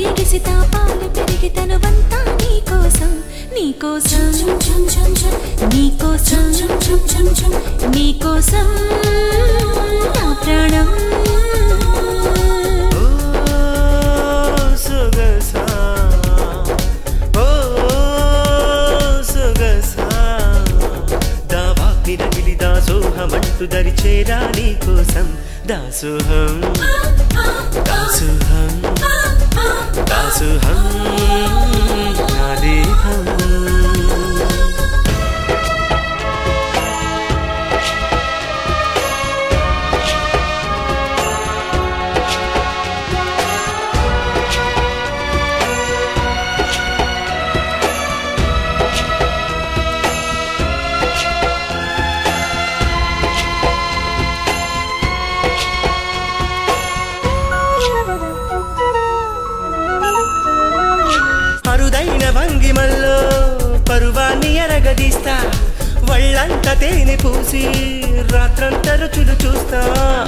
ఎగిసి తాపాలు పెరిగి తనువంతా నీకోసం నీకోసం నీకోసం నీకోసం నా ప్రాణం ఓ సొగసా ఓ సొగసా దావాగ్ని రగిలి దాసోహమంటూ దరి చేరా నీ కోసం దాసోహం దాసోహం దాసోహం నా దేహం అరుదైన భంగిమల్లో పరువాన్ని ఎరగదీస్తా వాళ్ళంత తేనె పూసి రాత్రంతా రుచులు చూస్తా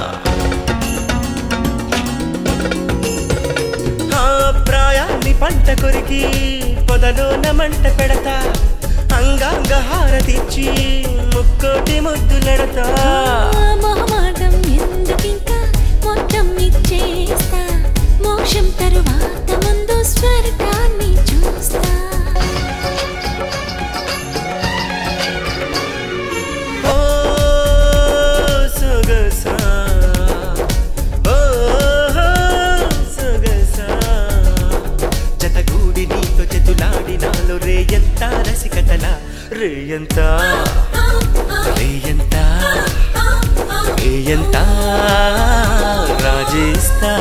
ఆ ప్రాయాన్ని పంట కొరికి పొదలోన మంట పెడతా అంగాంగ హారతిచ్చి ముక్కోటి ముద్దులెడతా మొహమాటం ఎందుకింకా మొత్తం ఇచ్చేస్తా మోక్షం తరువాత ముందు స్వర్గాన్ని చూస్తా ఓ సొగసా ఓ సొగసా జతగూడి నీతో చేతులాడి నాలో రేయంత రసికతల రేయంత రేయంత రేయంత రాజేస్తా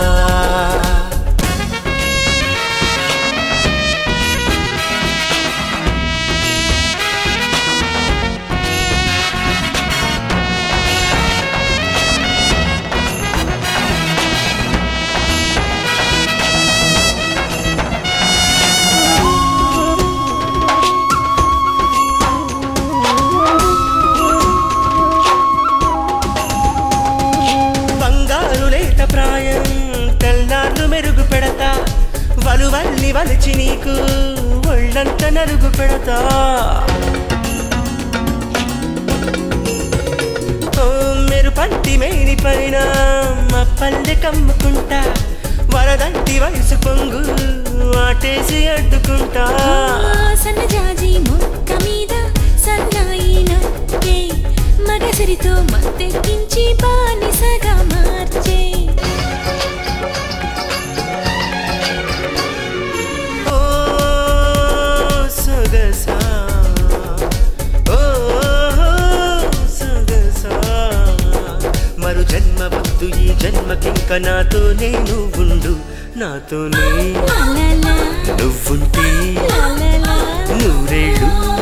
బంగారు లేత ప్రాయం తెల్లార్లు మెరుగు పెడతా వలువల్లి వలిచి నీకు ఒళ్ళంత నలుగు పెడతా ఓ మెరుపంటి మేని పైన మా పల్లె కమ్ముకుంటా వరదంటి వయసు పొంగు ఆటేసి అడ్డుకుంటా సన్నజాజి మొక్క మీద సన్నాయి నొక్కే మగసిరితో మత్తెక్కించి బానిసగా మార్చే ఓ సొగసా ఓ సొగసా మరు జన్మ వద్దు ఈ జన్మకింక నాతో నేను ఉండు నాతోనే లాలా నువ్వుంటే లాలా నూరేళ్ళు